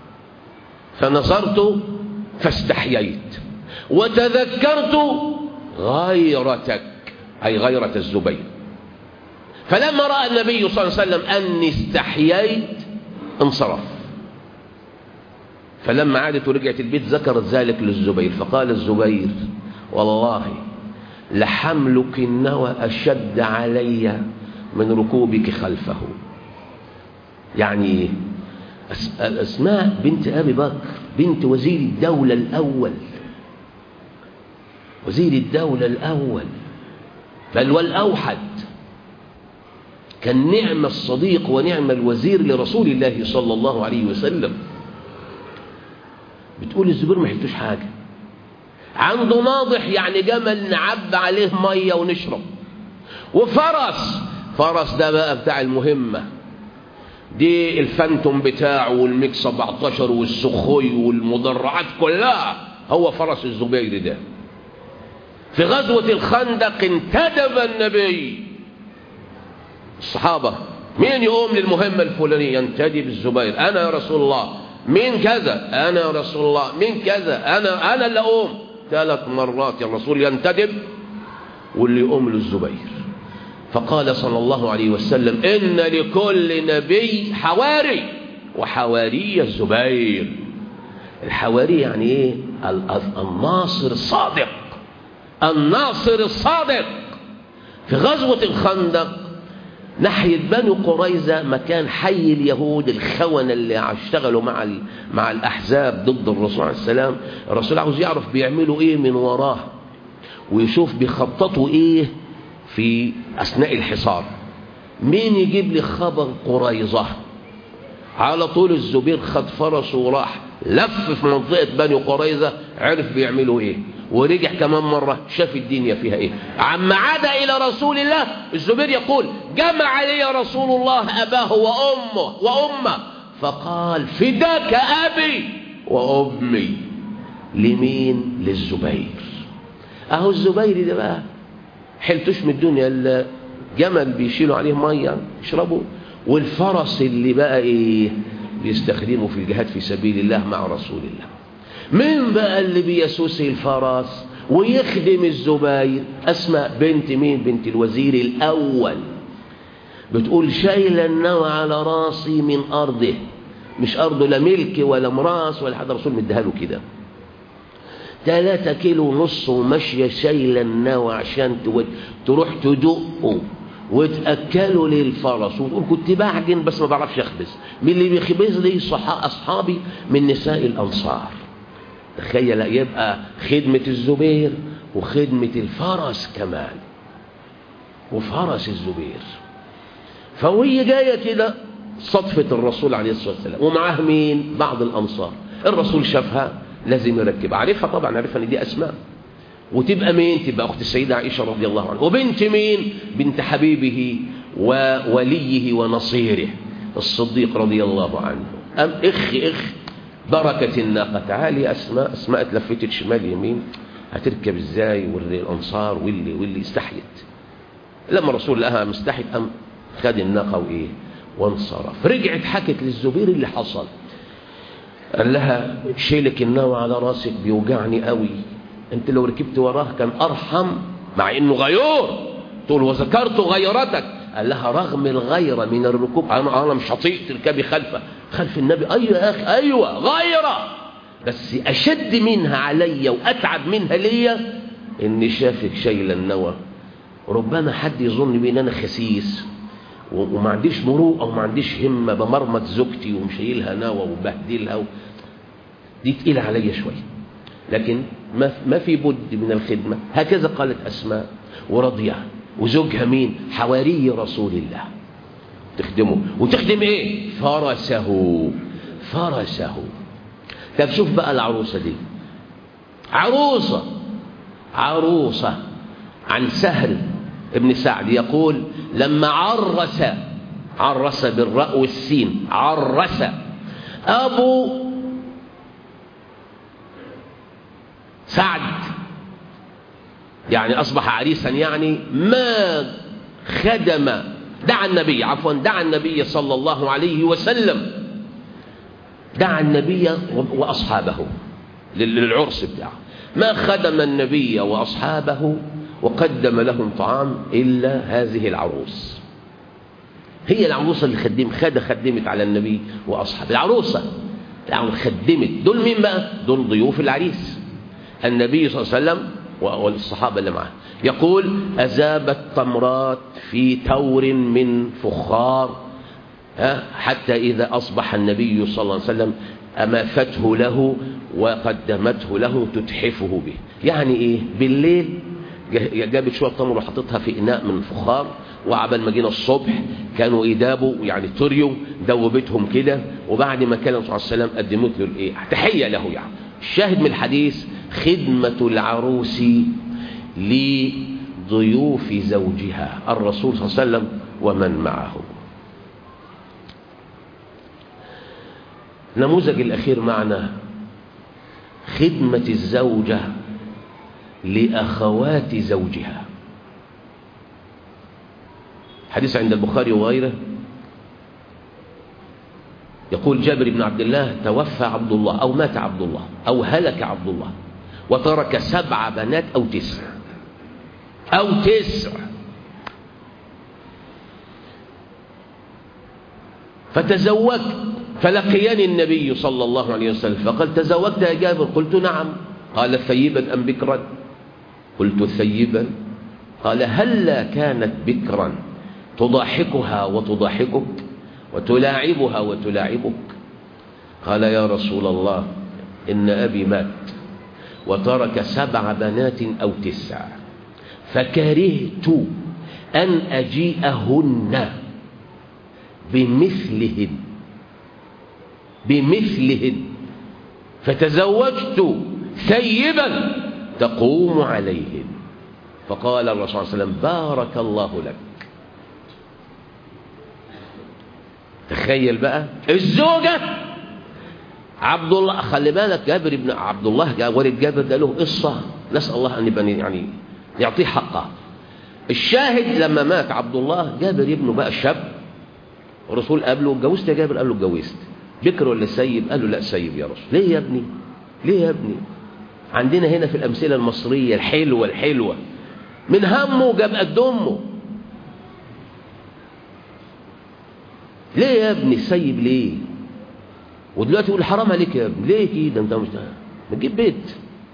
فنظرت فاستحييت وتذكرت غيرتك أي غيرة الزبير فلما رأى النبي صلى الله عليه وسلم أني استحييت انصرف فلما عادت ورجعت البيت ذكرت ذلك للزبير فقال الزبير والله لحملك النوى أشد علي من ركوبك خلفه يعني أسماء بنت أبي بكر بنت وزير الدولة الأول وزير الدولة الأول بل والأوحد كان نعم الصديق ونعم الوزير لرسول الله صلى الله عليه وسلم بتقول الزبير ما حلتوش حاجة عنده ناضح يعني جمل نعب عليه مية ونشرب وفرس فرس ده بقى بتاع المهمة دي الفانتوم بتاعه والميك 17 والسخوي والمدرعات كلها هو فرس الزبير ده في غزوة الخندق انتدب النبي الصحابة مين يقوم للمهمة الفلانية ينتدب الزبير أنا يا رسول الله مين كذا أنا يا رسول الله مين كذا أنا أنا اللي أقوم ثلاث مرات يا الرسول ينتدب واللي يقوم للزبير فقال صلى الله عليه وسلم إن لكل نبي حواري وحواري الزبير الحواري يعني إيه الناصر الصادق الناصر الصادق في غزوة الخندق ناحية بني قريظة مكان حي اليهود الخونة اللي اشتغلوا مع مع الأحزاب ضد الرسول عليه السلام الرسول عاوز يعرف بيعملوا إيه من وراه ويشوف بيخططوا إيه في أثناء الحصار مين يجيب لي خبر قريظة على طول الزبير خد فرسه وراح لف في منطقة بني قريظة عرف بيعملوا ايه ورجع كمان مرة شاف الدنيا فيها ايه عما عاد الى رسول الله الزبير يقول جمع لي رسول الله اباه وامه وامه فقال فداك ابي وامي لمين للزبير اهو الزبير ده بقى حلتوش من الدنيا الا جمل بيشيلوا عليه ميه يشربوا والفرس اللي بقى ايه بيستخدمه في الجهاد في سبيل الله مع رسول الله مين بقى اللي بيسوس الفرس ويخدم الزبير اسماء بنت مين بنت الوزير الاول بتقول شايله النوى على راسي من ارضه مش ارضه لا ملك ولا مراس ولا حد رسول مديها له كده ثلاثة كيلو ونص وماشية شايلة النوى عشان تروح تدقه وتأكلوا للفرس وتقول كنت بعجن بس ما بعرفش أخبز من اللي بيخبز لي أصحابي من نساء الأنصار تخيل يبقى خدمة الزبير وخدمة الفرس كمان وفرس الزبير فوهي جاية كده صدفة الرسول عليه الصلاة والسلام ومعاه مين بعض الأنصار الرسول شافها لازم يركب عارفها طبعا عارفها ان دي أسماء وتبقى مين تبقى أخت السيدة عائشة رضي الله عنها وبنت مين بنت حبيبه ووليه ونصيره الصديق رضي الله عنه أم إخ إخ بركة الناقة تعالي أسماء أسماء اتلفتت شمال يمين هتركب ازاي والانصار واللي واللي استحيت لما الرسول لقاها مستحيت قام خد الناقه وايه وانصرف رجعت حكت للزبير اللي حصل قال لها شيلك النوى على راسك بيوجعني قوي انت لو ركبت وراه كان ارحم مع انه غيور تقول وذكرت غيرتك قال لها رغم الغيرة من الركوب انا انا مش هطيق تركبي خلفه خلف النبي ايوه يا اخي ايوه غيرة بس اشد منها عليا واتعب منها ليا اني شافك شايله النوى ربما حد يظن بي ان انا خسيس وما عنديش مروءه وما عنديش همه بمرمط زوجتي ومشيلها نوى وبهدلها و... دي تقيله عليا شويه لكن ما ما في بد من الخدمه هكذا قالت اسماء ورضيها وزوجها مين حواري رسول الله تخدمه وتخدم ايه فرسه فرسه طب شوف بقى العروسه دي عروسه عروسه عن سهل ابن سعد يقول لما عرس عرس بالراء والسين عرس ابو سعد يعني اصبح عريسا يعني ما خدم دعا النبي عفوا دعا النبي صلى الله عليه وسلم دعا النبي واصحابه للعرس بتاعه ما خدم النبي واصحابه وقدم لهم طعام إلا هذه العروس هي العروسة اللي خدم خد خدمت على النبي وأصحابه العروسة العروسة خدمت دول مين بقى دول ضيوف العريس النبي صلى الله عليه وسلم والصحابة اللي معه يقول أذابت تمرات في تور من فخار حتى إذا أصبح النبي صلى الله عليه وسلم أمافته له وقدمته له تتحفه به يعني إيه بالليل جابت شويه تمر وحطتها في اناء من فخار وعبال ما جينا الصبح كانوا يدابوا يعني تريوا دوبتهم كده وبعد ما كان الرسول صلى الله عليه وسلم قدمت له الايه تحيه له يعني الشاهد من الحديث خدمه العروس لضيوف زوجها الرسول صلى الله عليه وسلم ومن معه النموذج الاخير معنا خدمه الزوجه لأخوات زوجها حديث عند البخاري وغيره يقول جابر بن عبد الله توفى عبد الله أو مات عبد الله أو هلك عبد الله وترك سبع بنات أو تسع أو تسع فتزوجت فلقيني النبي صلى الله عليه وسلم فقال تزوجت يا جابر قلت نعم قال ثيبا أم بكرا قلت ثيبا قال هلا كانت بكرا تضاحكها وتضاحكك وتلاعبها وتلاعبك قال يا رسول الله إن أبي مات وترك سبع بنات أو تسع فكرهت أن أجيئهن بمثلهن بمثلهن فتزوجت ثيبا تقوم عليهم فقال الرسول صلى الله عليه وسلم بارك الله لك تخيل بقى الزوجة عبد الله خلي بالك جابر بن عبد الله والد جابر ده له قصة نسأل الله أن يبقى يعني يعطيه حقه الشاهد لما مات عبد الله جابر ابنه بقى شاب الرسول قابله اتجوزت يا جابر قال له اتجوزت بكر ولا سيب قال له لا سيب يا رسول ليه يا ابني ليه يا ابني عندنا هنا في الأمثلة المصرية الحلوة الحلوة من همه جاب قد أمه ليه يا ابني سيب ليه ودلوقتي يقول حرام عليك يا ابني ليه كده انت مش ما تجيب بيت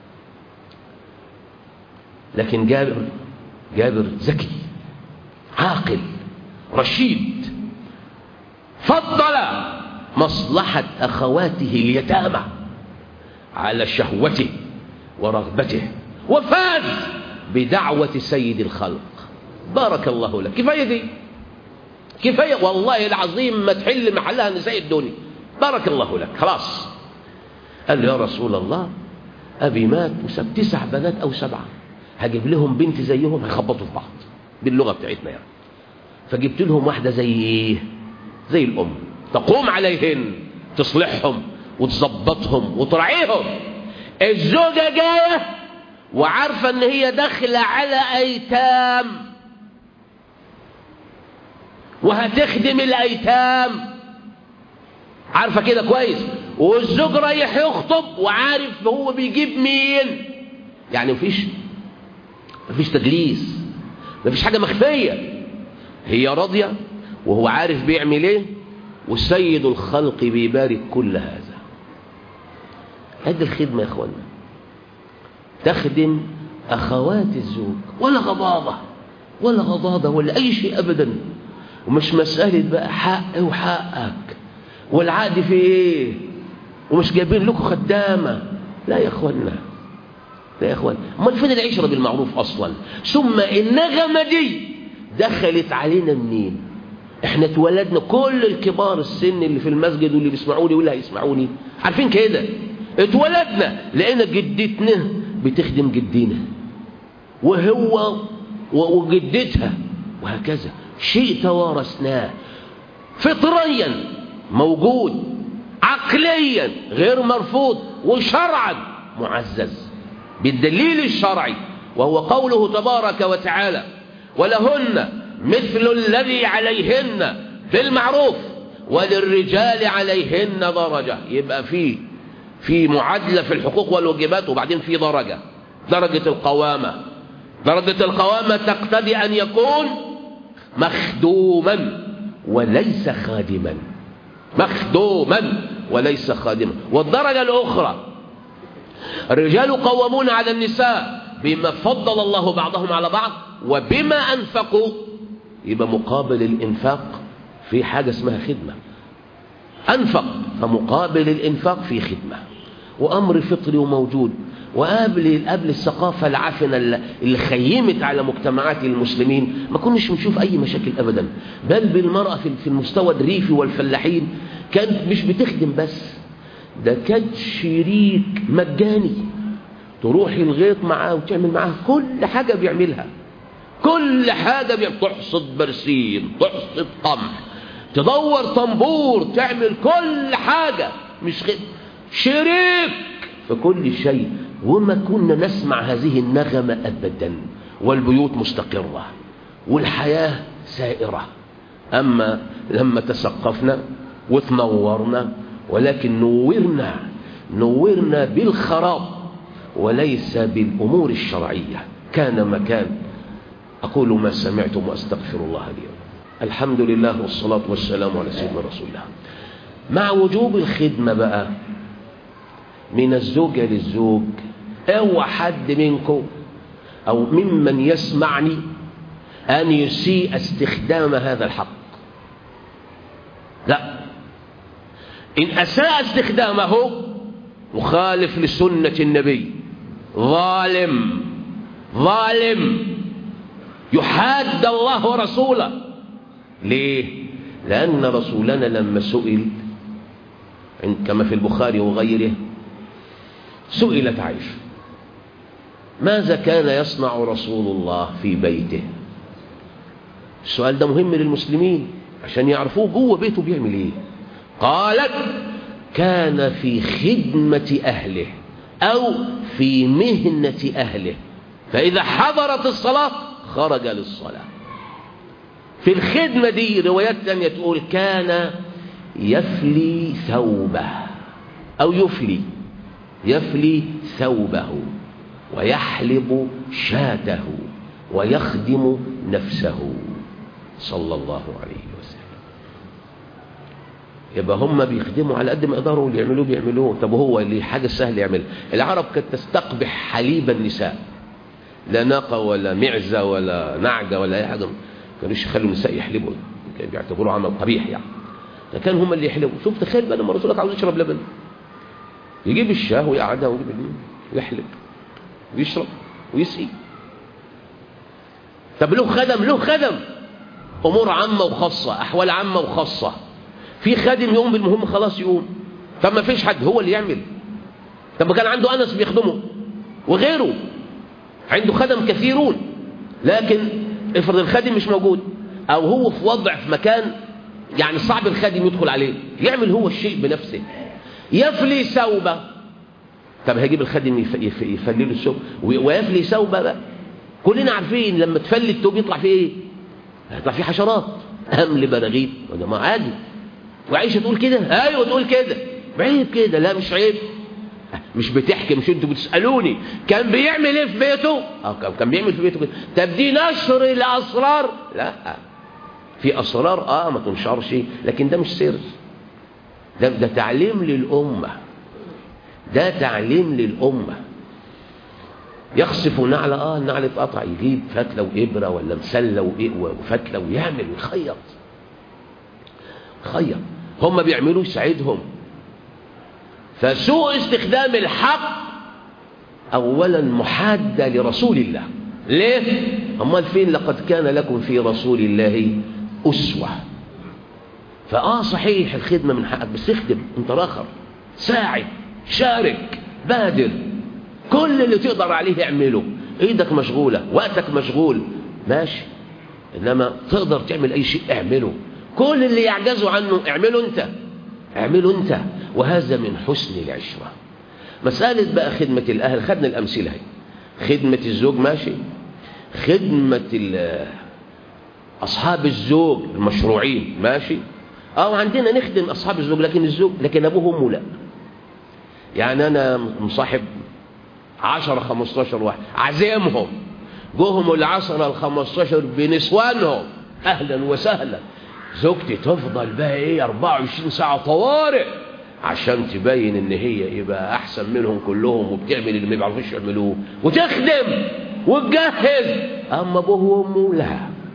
لكن جابر جابر ذكي عاقل رشيد فضل مصلحة أخواته اليتامى على شهوته ورغبته وفاز بدعوة سيد الخلق بارك الله لك كفاية دي كفاية والله العظيم ما تحل محلها نساء الدنيا بارك الله لك خلاص قال له يا رسول الله أبي مات وساب تسع بنات أو سبعة هجيب لهم بنت زيهم هيخبطوا في بعض باللغة بتاعتنا يعني فجبت لهم واحدة زي ايه زي الأم تقوم عليهن تصلحهم وتظبطهم وتراعيهم الزوجة جاية وعارفة ان هي داخلة على ايتام وهتخدم الايتام عارفة كده كويس والزوج رايح يخطب وعارف هو بيجيب مين يعني مفيش مفيش تدليس مفيش حاجة مخفية هي راضية وهو عارف بيعمل ايه والسيد الخلق بيبارك كل هذا هذه الخدمة يا اخوانا تخدم اخوات الزوج ولا غضاضة ولا غضاضة ولا اي شيء ابدا ومش مسألة بقى حق وحقك والعقد في ايه ومش جايبين لكم خدامة لا يا اخوانا لا يا اخوانا امال فين العشرة بالمعروف اصلا ثم النغمة دي دخلت علينا منين احنا اتولدنا كل الكبار السن اللي في المسجد واللي بيسمعوني واللي هيسمعوني عارفين كده اتولدنا لقينا جدتنا بتخدم جدنا وهو وجدتها وهكذا شيء توارثناه فطريا موجود عقليا غير مرفوض وشرعا معزز بالدليل الشرعي وهو قوله تبارك وتعالى ولهن مثل الذي عليهن بالمعروف وللرجال عليهن درجة يبقى في في معادلة في الحقوق والواجبات وبعدين في درجة درجة القوامة درجة القوامة تقتضي أن يكون مخدوما وليس خادما مخدوما وليس خادما والدرجة الأخرى الرجال قوامون على النساء بما فضل الله بعضهم على بعض وبما أنفقوا يبقى مقابل الإنفاق في حاجة اسمها خدمة أنفق فمقابل الإنفاق في خدمة وأمر فطري وموجود وقبل قبل الثقافة العفنة اللي خيمت على مجتمعات المسلمين ما كناش بنشوف أي مشاكل أبدا بل بالمرأة في المستوى الريفي والفلاحين كانت مش بتخدم بس ده كانت شريك مجاني تروح الغيط معاه وتعمل معاه كل حاجة بيعملها كل حاجة بيعمل تحصد برسيم تحصد قمح تدور طنبور تعمل كل حاجة مش غير شريك في كل شيء وما كنا نسمع هذه النغمة أبدا والبيوت مستقرة والحياة سائرة أما لما تثقفنا وتنورنا ولكن نورنا نورنا بالخراب وليس بالأمور الشرعية كان مكان أقول ما سمعتم وأستغفر الله لي الحمد لله والصلاة والسلام على سيدنا رسول الله مع وجوب الخدمة بقى من الزوجة للزوج أو حد منكم أو ممن يسمعني أن يسيء استخدام هذا الحق لا إن أساء استخدامه مخالف لسنة النبي ظالم ظالم يحاد الله ورسوله ليه لأن رسولنا لما سئل كما في البخاري وغيره سئلت عائشة ماذا كان يصنع رسول الله في بيته السؤال ده مهم للمسلمين عشان يعرفوه جوه بيته بيعمل ايه قالت كان في خدمة أهله أو في مهنة أهله فإذا حضرت الصلاة خرج للصلاة في الخدمة دي روايات ثانية تقول كان يفلي ثوبه أو يفلي يفلي ثوبه ويحلب شاته ويخدم نفسه صلى الله عليه وسلم يبقى هم بيخدموا على قد ما يقدروا واللي يعملوه بيعملوه طب هو اللي حاجة سهل يعمل العرب كانت تستقبح حليب النساء لا ناقة ولا معزة ولا نعجة ولا أي حاجة كانوش يخلوا النساء يحلبوا كانوا بيعتبروه عمل قبيح يعني فكان هم اللي يحلبوا شوف تخيل بقى لما رسولك عاوز يشرب لبن يجيب الشاه ويقعدها ويجيب ويحلب ويشرب ويسقي طب له خدم له خدم امور عامه وخاصه احوال عامه وخاصه في خادم يقوم بالمهم خلاص يقوم طب ما فيش حد هو اللي يعمل طب كان عنده انس بيخدمه وغيره عنده خدم كثيرون لكن افرض الخادم مش موجود او هو في وضع في مكان يعني صعب الخادم يدخل عليه يعمل هو الشيء بنفسه يفلي ثوبه طب هيجيب الخادم يف- يف- يفلله الثوب وي- ويفلي ثوبه بقى كلنا عارفين لما تفلي الثوب يطلع فيه ايه هيطلع فيه حشرات امل براغيث يا جماعه عادي وعيشه تقول كده ايوه تقول كده عيب كده لا مش عيب مش بتحكي مش انتوا بتسالوني كان بيعمل ايه في بيته اه كان- كان بيعمل في بيته كده طب دي نشر الاسرار لا في اسرار اه ما تنشرش لكن ده مش سر ده ده تعليم للامه ده تعليم للامه يخصف نعلة اه النعل اتقطع يجيب فتله وابره ولا مسله وإيه وفتله ويعمل ويخيط خيط هم بيعملوا يساعدهم فسوء استخدام الحق اولا محاده لرسول الله ليه امال فين لقد كان لكم في رسول الله اسوه فاه صحيح الخدمه من حقك بس اخدم انت راخر ساعد شارك بادر كل اللي تقدر عليه اعمله ايدك مشغوله وقتك مشغول ماشي انما تقدر تعمل اي شيء اعمله كل اللي يعجزوا عنه اعمله انت اعمله انت وهذا من حسن العشره مساله بقى خدمه الاهل خدنا الامثله اهي خدمه الزوج ماشي خدمه ال- اصحاب الزوج المشروعين ماشي اه عندنا نخدم اصحاب الزوج لكن الزوج لكن ابوه وامه لا يعني انا مصاحب 10 15 واحد عزيمهم جوهم العشرة ال 15 بنسوانهم اهلا وسهلا زوجتي تفضل بقى ايه 24 ساعه طوارئ عشان تبين ان هي يبقى احسن منهم كلهم وبتعمل اللي ما بيعرفوش يعملوه وتخدم وتجهز اما ابوه وامه لا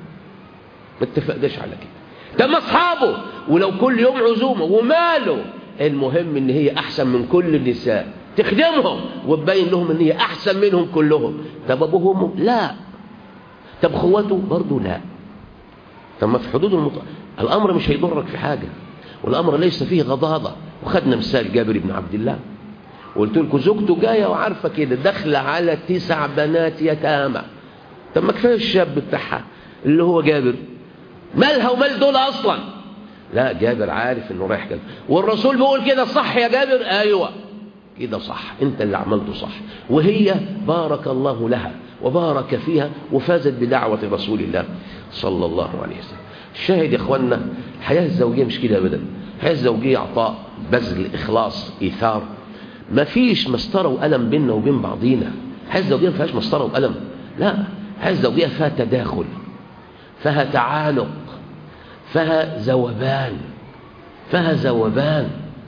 ما اتفقناش على كده ده اصحابه ولو كل يوم عزومه وماله المهم ان هي احسن من كل النساء تخدمهم وتبين لهم ان هي احسن منهم كلهم طب ابوه وامه لا طب اخواته برضه لا طب ما في حدود المط... الامر مش هيضرك في حاجه والامر ليس فيه غضاضه وخدنا مثال جابر بن عبد الله وقلت لكم زوجته جايه وعارفه كده داخله على تسع بنات يتامى طب ما كفايه الشاب بتاعها اللي هو جابر مالها ومال دول اصلا لا جابر عارف انه رايح كده والرسول بيقول كده صح يا جابر ايوه كده صح انت اللي عملته صح وهي بارك الله لها وبارك فيها وفازت بدعوة رسول الله صلى الله عليه وسلم الشاهد يا اخوانا الحياة الزوجية مش كده ابدا الحياة الزوجية عطاء بذل اخلاص ايثار ما فيش مسطرة وقلم بيننا وبين بعضينا الحياة الزوجية ما فيهاش مسطرة وقلم لا الحياة الزوجية فيها تداخل فيها تعانق فيها ذوبان فيها ذوبان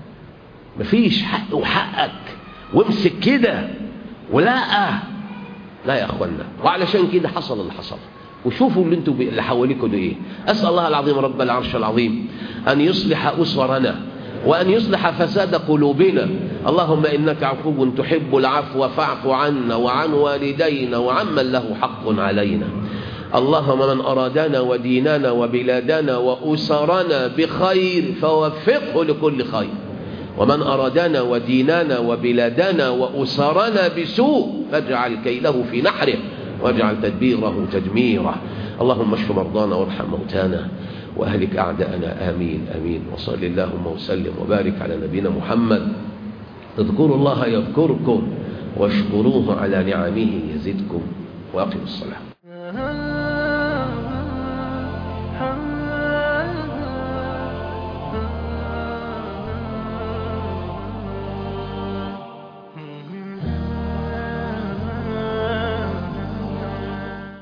مفيش حق وحقك وامسك كده ولا لا يا اخوانا وعلشان كده حصل اللي حصل وشوفوا اللي انتوا اللي حواليكم ده ايه اسال الله العظيم رب العرش العظيم ان يصلح اسرنا وان يصلح فساد قلوبنا اللهم انك عفو تحب العفو فاعف عنا وعن والدينا وعمن له حق علينا اللهم من أرادنا وديننا وبلادنا وأسرنا بخير فوفقه لكل خير ومن أرادنا وديننا وبلادنا وأسرنا بسوء فاجعل كيله في نحره واجعل تدبيره تدميره اللهم اشف مرضانا وارحم موتانا وأهلك أعداءنا آمين آمين وصل اللهم وسلم وبارك على نبينا محمد اذكروا الله يذكركم واشكروه على نعمه يزدكم وأقم الصلاة